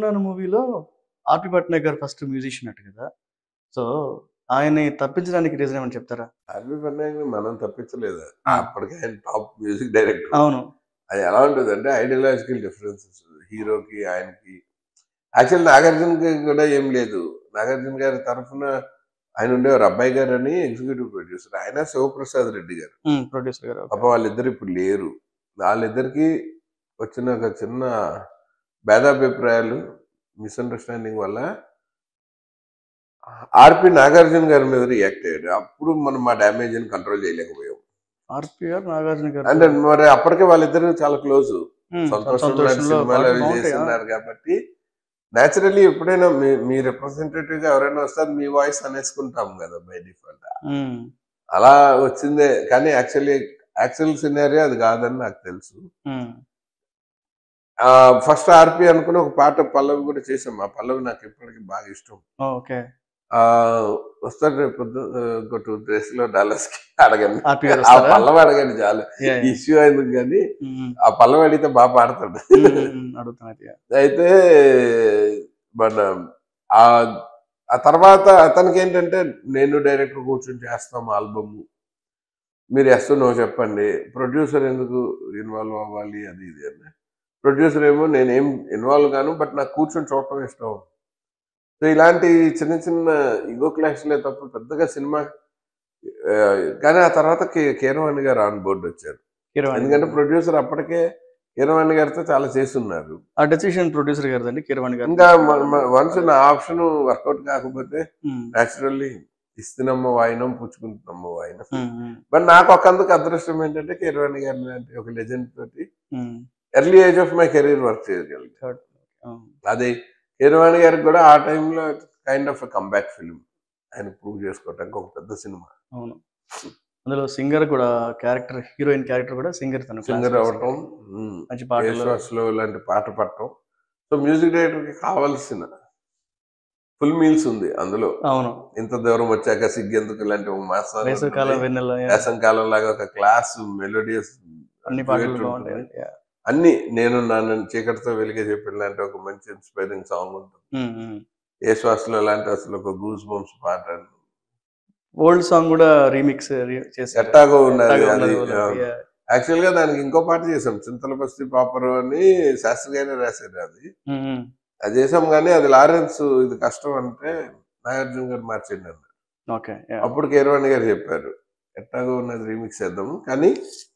నేనున్నాను మూవీలో ఆర్పి పట్నాయక్ గారు ఫస్ట్ మ్యూజిషియన్ అట్టు కదా సో ఆయన్ని తప్పించడానికి రీజన్ ఏమని చెప్తారా ఆర్మీ పన్నాయని మనం తప్పించలేదు ఆ. అప్పటికే ఆయన టాప్ మ్యూజిక్ డైరెక్టర్ అవును అది ఎలా ఉంటుంది అంటే ఐడియాలజికల్ డిఫరెన్సెస్ హీరోకి ఆయనకి యాక్చువల్ నాగార్జునకి కూడా ఏం లేదు నాగార్జున గారి తరఫున ఆయన ఉండేవారు అబ్బాయి గారు అని ఎగ్జిక్యూటివ్ ప్రొడ్యూసర్ ఆయన శివప్రసాద్ రెడ్డి గారు ప్రొడ్యూసర్ గారు పాప వాళ్ళిద్దరు ఇప్పుడు లేరు వాళ్ళిద్దరికి వచ్చిన ఒక చిన్న భేదాభిప్రాయాలు మిస్అండర్స్టాండింగ్ వల్ల ఆర్పి నాగార్జున గారి మీద రియాక్ట్ అయ్యాడు అప్పుడు మనం మా డ్యామేజ్ ని కంట్రోల్ చేయలేకపోయాం ఆర్పి గారు నాగార్జున గారు అంటే మరి అప్పటికే వాళ్ళిద్దరు చాలా క్లోజ్ ఉమ్, సంతోషంలో సంతోషంలో సినిమాలు పాటలు అవి బాగుంటాయి, ఆ. చేస్తున్నారు కాబట్టి నేచురల్లీ ఎప్పుడైనా మీ మీ రిప్రజెంటేటివ్ గా ఎవరైనా వస్తారు మీ వాయిస్ అనేసుకుంటాం కదా బై డిఫాల్ట్ ఉమ్, అలా వచ్చిందే కానీ యాక్చువల్లీ యాక్చువల్ సినారీ అది కాదని నాకు తెలుసు ఉమ్, ఫస్ట్ ఆర్పి అనుకుని ఒక పాట పల్లవి కూడా చేసాం ఆ పల్లవి నాకు ఇప్పటికి బాగా ఇష్టం ఓకే ఆ వస్తాడు రేపు పొద్దు ఇంకో టూ డేస్ లో డాలర్స్ కి అడగండి ఆర్పి గారు ఆ వస్తారా? పల్లవి అడగండి చాలు Yeah, yeah. ఇష్యూ అయింది కానీ ఉమ్, ఆ పల్లవి అడిగితే బాగా పాడతాడు ఉమ్, ఉమ్, అడుగుతాను అయితే అయితే మన ఆ ఆ తర్వాత అతనికి ఏంటంటే నేను డైరెక్టర్ కూర్చొని చేస్తాం ఆల్బమ్ మీరు ఎస్ నో చెప్పండి ప్రొడ్యూసర్ ఎందుకు ఇన్వాల్వ్ అవ్వాలి అది ఇది అని ప్రొడ్యూసర్ ఏమో నేనేం ఇన్వాల్వ్ గాను బట్ నాకు కూర్చొని చూడటం ఇష్టం సో ఇలాంటి చిన్న చిన్న ఈగో క్లాష్లే తప్ప పెద్దగా సినిమా ఆ, కానీ ఆ తర్వాత కే- కీరవాణి గారు ఆన్ బోర్డు వచ్చారు కీరవాణి ఎందుకంటే గారు. ప్రొడ్యూసర్ అప్పటికే కీరవాణి గారితో చాలా చేస్తున్నారు ఆ డెసిషన్ ప్రొడ్యూసర్ గారు అండి కీరవాణి గారు ఇంకా వన్స్ నా ఆప్షన్ వర్కౌట్ కాకపోతే ఉమ్, న్యాచురల్లీ ఇస్తున్నమ్మ వాయినం పుచ్చుకుంటున్నమ్మ వాయినం ఉమ్, ఉమ్, బట్ నాకు ఒకందుకు అదృష్టం ఏంటంటే కిరవాణి గారి లాంటి ఒక లెజెండ్ తోటి um, early age of my career work చేయగలిగాను ఉమ్, అది కీరవాణి గారికి కూడా ఆ టైంలో కైండ్ ఆఫ్ కంబ్యాక్ ఫిల్మ్ ఆయన ప్రూవ్ చేసుకోవటానికి ఒక పెద్ద సినిమా అవును అందులో సింగర్ కూడా క్యారెక్టర్ హీరోయిన్ క్యారెక్టర్ కూడా సింగర్ తను సింగర్ అవ్వటం మంచి పాటలు లో ఇలాంటి పాట పడటం సో మ్యూజిక్ డైరెక్టర్ కి కావాల్సిన ఫుల్ మీల్స్ ఉంది అందులో అవును ఇంత దూరం వచ్చాక సిగ్గెందుకు ఇలాంటి ఒక మాసం వేసవికాలం వెన్నెల వేసంకాలం లాగా ఒక క్లాస్ మెలోడియస్ అన్ని పాటలు బాగుంటాయి Yeah. అన్ని నేను నన్ను చీకటితో వెలిగే చెప్పిన లాంటి ఒక మంచి ఇన్స్పైరింగ్ సాంగ్ ఉంటుంది ఉమ్, ఉమ్. ఏ శ్వాసలో లాంటి అసలు ఒక గూస్ బంప్స్ పాట ఓల్డ్ సాంగ్ కూడా రీమిక్స్ చేశారు ఎట్టాగో ఉన్నది ఎట్టాగో అది ఉన్నది వాళ్ళది. Yeah. యాక్చువల్ గా దానికి ఇంకో పాట చేసాం చింతల బస్తి పాపరు అని శాస్త్రి గారే రాశారు అది ఉమ్, ఉమ్. అది చేసాం కానీ అది లారెన్స్ ఇది కష్టం అంటే నాగార్జున గారు మార్చండి అన్నారు ఓకే yeah. అప్పుడు కేరవాణి గారు చెప్పారు ఎట్టాగో ఉన్నది రీమిక్స్ చేద్దాము కానీ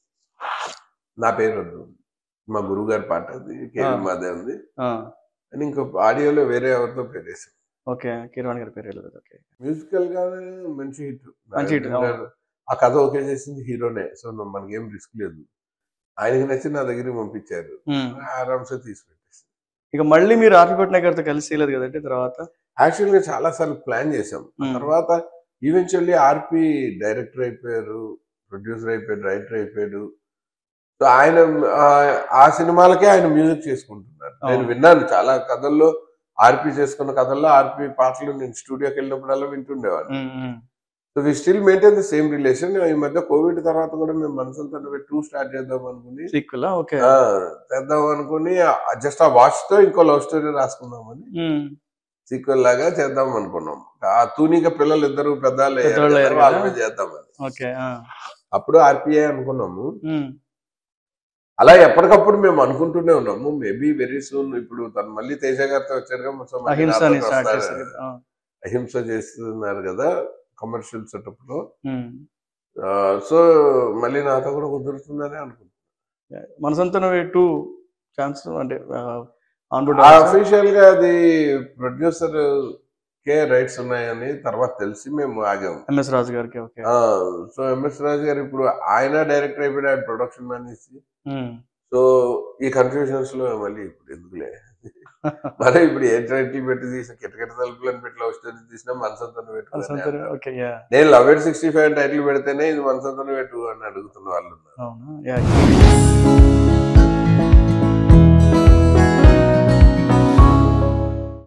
నా పేరు వద్దు మా గురువు గారి పాట అది కేరళ ఆ. మాదే ఉంది ఆ, అని ఇంకో ఆడియోలో వేరే ఎవరితో పేరేసాం ఓకే కిరణ్ గారి పేరు వెళ్ళదు ఓకే మ్యూజికల్ గానే మంచి హిట్ మంచి hit, అవును. ఆ కథ ఓకే చేసింది హీరోనే సో మనకేం రిస్క్ లేదు ఆయనకి నచ్చి నా దగ్గరికి పంపించారు ఉమ్. ఆరామ్సే తీసి పెట్టేసి ఇక మళ్ళీ మీరు ఆర్పి పట్నాయక్ గారితో కలిసి చేయలేదు కదండి తర్వాత యాక్చువల్ గా చాలా సార్లు ప్లాన్ చేసాం ఆ Hmm. తర్వాత ఈవెన్చువల్లీ ఆర్పి డైరెక్టర్ అయిపోయారు ప్రొడ్యూసర్ అయిపోయాడు రైటర్ అయిపోయాడు సో ఆయన ఆ- ఆ సినిమాలకే ఆయన మ్యూజిక్ చేసుకుంటున్నారు నేను అవును. విన్నాను చాలా కథల్లో ఆర్పి చేసుకున్న కథల్లో ఆర్పి పాటలు నేను స్టూడియోకి వెళ్ళినప్పుడల్లా వింటుండేవాడిని um, um. So we still maintain the same relation ఈ మధ్య కోవిడ్ తర్వాత కూడా మేము మనసులతో టూ స్టార్ట్ చేద్దాం అనుకుని సీక్వెల్ ఓకే ఆ, చేద్దాం అనుకుని జస్ట్ ఆ వాచ్ తో ఇంకో లవ్ స్టోరీ రాసుకుందామని ఉమ్. సీక్వెల్ లాగా చేద్దాం అనుకున్నాం ఆ తూనిక పిల్లలు ఇద్దరు పెద్దవాళ్ళు అయ్యారు పెద్దవాళ్ళు కదా, అయ్యారు వాళ్ళ కదా. మీద చేద్దామని ఓకే ఆ. అప్పుడు ఆర్పిఐ అనుకున్నాము ఉమ్. అలా ఎప్పటికప్పుడు మేము అనుకుంటూనే ఉన్నాము మేబీ వెరీ సూన్ ఇప్పుడు తను మళ్ళీ తేజ గారితో వచ్చారు కదా, సో మళ్ళీ అహింస నాతో అని స్టార్ట్ వస్తారు. చేశారు కదా. ఆ. అహింస చేస్తున్నారు కదా కమర్షియల్ సెటప్ లో ఉమ్. సో మళ్ళీ నాతో కూడా కుదురుతుందని అనుకుంటున్నాను మనసంతా టూ ఛాన్స్ అంటే ఆన్ బోర్డ్ అఫీషియల్ గా అది ప్రొడ్యూసర్ కే రైట్స్ ఉన్నాయని తర్వాత తెలిసి మేము ఆగాము ఎంఎస్ రాజు గారికి ఓకే సో ఎంఎస్ రాజు గారు ఇప్పుడు ఆయన డైరెక్టర్ అయిపోయి ఆయన ప్రొడక్షన్ మ్యాన్ ఇచ్చి ఉమ్. సో ఈ కన్ఫ్యూజన్స్ లో మళ్ళీ ఇప్పుడు ఎందుకులే మరి ఇప్పుడు ఏ టైటిల్ పెట్టి తీసిన కిటకిట తలుపులను పెట్టి లవ్ స్టోరీ తీసినా మనసంతో మనసంతా పెట్టుకుని ఓకే యా నేను love eight sixty five title పెడితేనే ఇది మనసంతో పెట్టు అని అడుగుతున్న వాళ్ళు ఉన్నారు అవునా యా